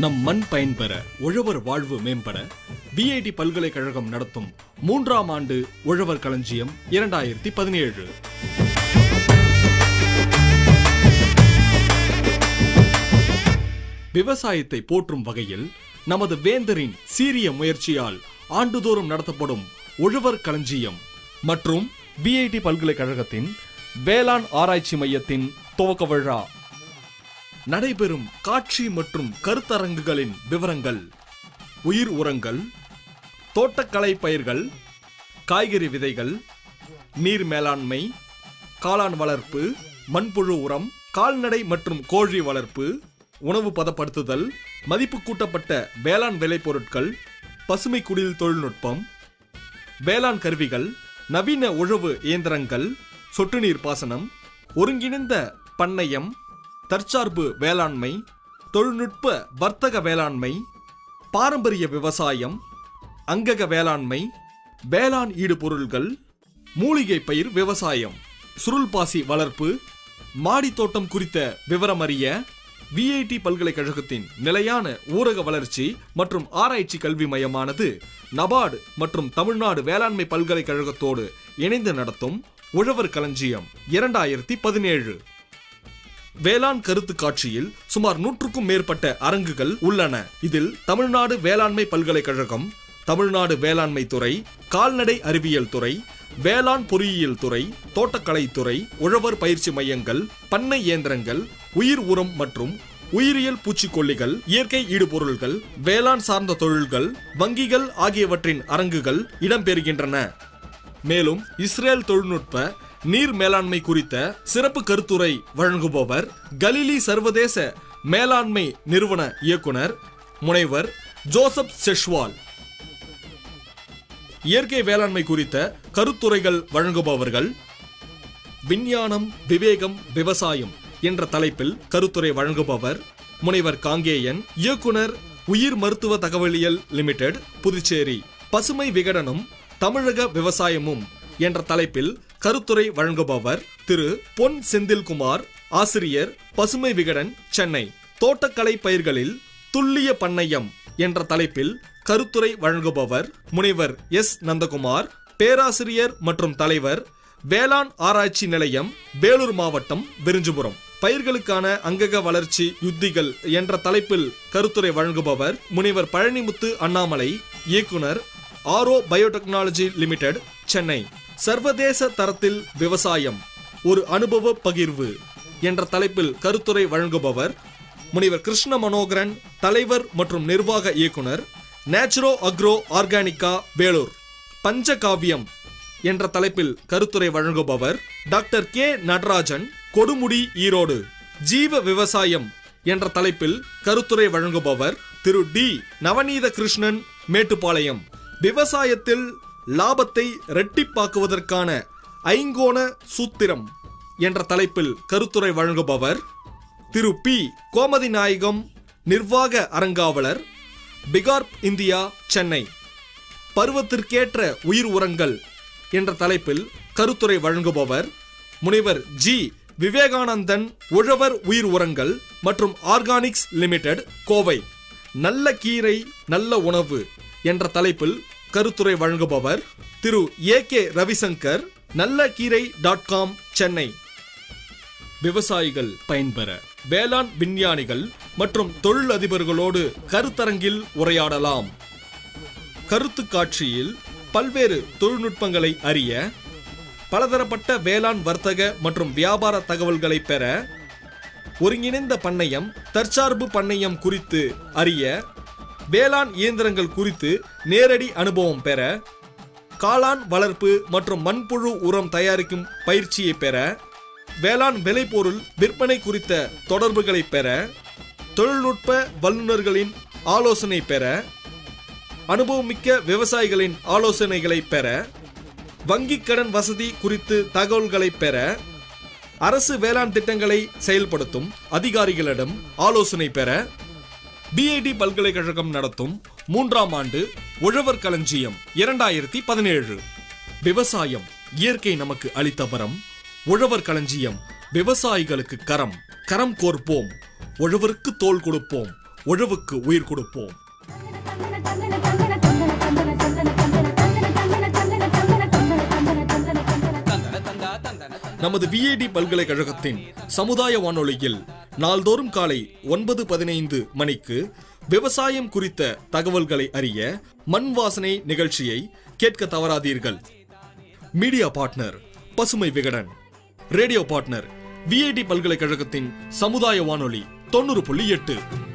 நம் மண் பயன்பெற உழவர் வாழ்வு மேம்பட பிஐடி பல்கலைக்கழகம் நடத்தும் மூன்றாம் ஆண்டு உழவர் களஞ்சியம் இரண்டாயிரத்தி பதினேழு விவசாயத்தை போற்றும் வகையில் நமது வேந்தரின் சீரிய முயற்சியால் ஆண்டுதோறும் நடத்தப்படும் உழவர் களஞ்சியம் மற்றும் பிஐடி பல்கலைக்கழகத்தின் வேளாண் ஆராய்ச்சி மையத்தின் துவக்க விழா நடைபெறும் காட்சி மற்றும் கருத்தரங்குகளின் விவரங்கள் உயிர் உரங்கள் தோட்டக்கலை பயிர்கள் காய்கறி விதைகள் நீர் மேலாண்மை காளான் வளர்ப்பு மண்புழு உரம் கால்நடை மற்றும் கோழி வளர்ப்பு உணவு பதப்படுத்துதல் மதிப்பு கூட்டப்பட்ட வேளாண் விளைபொருட்கள் பசுமை குடில் தொழில்நுட்பம் வேளாண் கருவிகள் நவீன உழவு இயந்திரங்கள் சொட்டு நீர் பாசனம் ஒருங்கிணைந்த பண்ணையம் தற்சார்பு வேளாண்மை தொழில்நுட்ப வர்த்தக வேளாண்மை பாரம்பரிய விவசாயம் அங்கக வேளாண்மை வேளாண் ஈடுபொருள்கள் மூலிகை பயிர் விவசாயம் சுருள்பாசி வளர்ப்பு மாடி தோட்டம் குறித்த விவரம் அறிய விஐடி பல்கலைக்கழகத்தின் நிலையான ஊரக வளர்ச்சி மற்றும் ஆராய்ச்சி கல்வி மையமானது நபார்டு மற்றும் தமிழ்நாடு வேளாண்மை பல்கலைக்கழகத்தோடு இணைந்து நடத்தும் உழவர் களஞ்சியம் இரண்டாயிரத்தி பதினேழு வேளாண் கருத்து காட்சியில் சுமார் நூற்றுக்கும் மேற்பட்ட அரங்குகள் உள்ளன இதில் தமிழ்நாடு வேளாண்மை பல்கலைக்கழகம் தமிழ்நாடு வேளாண்மை துறை கால்நடை அறிவியல் துறை வேளாண் பொறியியல் துறை தோட்டக்கலை துறை உழவர் பயிற்சி மையங்கள் பண்ணை இயந்திரங்கள் உயிர் உரம் மற்றும் உயிரியல் பூச்சிக்கொல்லிகள் இயற்கை ஈடுபொருள்கள் வேளாண் சார்ந்த தொழில்கள் வங்கிகள் ஆகியவற்றின் அரங்குகள் இடம்பெறுகின்றன மேலும் இஸ்ரேல் தொழில்நுட்ப நீர் மேலாண்மை குறித்த சிறப்பு கருத்துரை வழங்குபவர் கலிலி சர்வதேச மேலாண்மை நிறுவன இயக்குனர் முனைவர் ஜோசப் செஷ்வால் இயற்கை வேளாண்மை குறித்த கருத்துரைகள் வழங்குபவர்கள் விஞ்ஞானம் விவேகம் விவசாயம் என்ற தலைப்பில் கருத்துரை வழங்குபவர் முனைவர் காங்கேயன் இயக்குனர் உயிர் மருத்துவ தகவலியல் லிமிடெட் புதுச்சேரி பசுமை விகடனும் தமிழக விவசாயமும் என்ற தலைப்பில் கருத்துரை வழங்குபவர் திரு பொன் செந்தில்குமார் ஆசிரியர் பசுமை விகடன் சென்னை தோட்டக்கலை பயிர்களில் துல்லிய பண்ணையம் என்ற தலைப்பில் கருத்துரை வழங்குபவர் முனைவர் எஸ் நந்தகுமார் பேராசிரியர் மற்றும் தலைவர் வேளாண் ஆராய்ச்சி நிலையம் வேலூர் மாவட்டம் விரிஞ்சுபுரம் பயிர்களுக்கான அங்கக வளர்ச்சி யுத்திகள் என்ற தலைப்பில் கருத்துரை வழங்குபவர் முனைவர் பழனிமுத்து அண்ணாமலை இயக்குனர் ஆரோ பயோடெக்னாலஜி லிமிடெட் சென்னை சர்வதேச தரத்தில் விவசாயம் ஒரு அனுபவ பகிர்வு என்ற தலைப்பில் கருத்துரை வழங்குபவர் முனைவர் கிருஷ்ண மனோகரன் தலைவர் மற்றும் நிர்வாக இயக்குனர் நேச்சுரோ அக்ரோ ஆர்கானிகா வேலூர் பஞ்சகாவியம் என்ற தலைப்பில் கருத்துரை வழங்குபவர் டாக்டர் கே நடராஜன் கொடுமுடி ஈரோடு ஜீவ விவசாயம் என்ற தலைப்பில் கருத்துரை வழங்குபவர் திரு டி நவநீத கிருஷ்ணன் மேட்டுப்பாளையம் விவசாயத்தில் லாபத்தை இரட்டிப்பாக்குவதற்கான ஐங்கோண சூத்திரம் என்ற தலைப்பில் கருத்துரை வழங்குபவர் திரு பி கோமதி நாயகம் நிர்வாக அரங்காவலர் பிகார்ப் இந்தியா சென்னை பருவத்திற்கேற்ற உயிர் உரங்கள் என்ற தலைப்பில் கருத்துரை வழங்குபவர் முனைவர் ஜி விவேகானந்தன் உழவர் உயிர் உரங்கள் மற்றும் ஆர்கானிக்ஸ் லிமிடெட் கோவை நல்ல கீரை நல்ல உணவு என்ற தலைப்பில் கருத்துரை வழங்குபவர் திரு ஏ கே ரவிசங்கர் நல்ல கீரை டாட் காம் சென்னை விவசாயிகள் பயன்பெற வேளாண் விஞ்ஞானிகள் மற்றும் தொழிலதிபர்களோடு கருத்தரங்கில் உரையாடலாம் கருத்து காட்சியில் பல்வேறு தொழில்நுட்பங்களை அறிய பலதரப்பட்ட வேளாண் வர்த்தக மற்றும் வியாபார தகவல்களை பெற ஒருங்கிணைந்த பண்ணையம் தற்சார்பு பண்ணையம் குறித்து அறிய வேளாண் இயந்திரங்கள் குறித்து நேரடி அனுபவம் பெற காளான் வளர்ப்பு மற்றும் மண்புழு உரம் தயாரிக்கும் பயிற்சியை பெற வேளாண் விளைபொருள் விற்பனை குறித்த தொடர்புகளை பெற தொழில்நுட்ப வல்லுநர்களின் ஆலோசனை பெற அனுபவமிக்க விவசாயிகளின் ஆலோசனைகளை பெற வங்கிக் கடன் வசதி குறித்து தகவல்களை பெற அரசு வேளாண் திட்டங்களை செயல்படுத்தும் அதிகாரிகளிடம் ஆலோசனை பெற பிஐடி பல்கலைக்கழகம் நடத்தும் மூன்றாம் ஆண்டு உழவர் களஞ்சியம் இரண்டாயிரத்தி பதினேழு விவசாயம் இயற்கை நமக்கு அளித்த வரம் உழவர் களஞ்சியம் விவசாயிகளுக்கு கரம் கரம் கோர்ப்போம் உழவருக்கு தோள் கொடுப்போம் உழவுக்கு உயிர் கொடுப்போம் நமது விஏடி பல்கலைக்கழகத்தின் சமுதாய வானொலியில் நாள்தோறும் காலை ஒன்பது பதினைந்து மணிக்கு விவசாயம் குறித்த தகவல்களை அறிய மண் வாசனை நிகழ்ச்சியை கேட்க தவறாதீர்கள் மீடியா பார்ட்னர் பசுமை விகடன் ரேடியோ பார்ட்னர் விஐடி பல்கலைக்கழகத்தின் சமுதாய வானொலி தொண்ணூறு புள்ளி எட்டு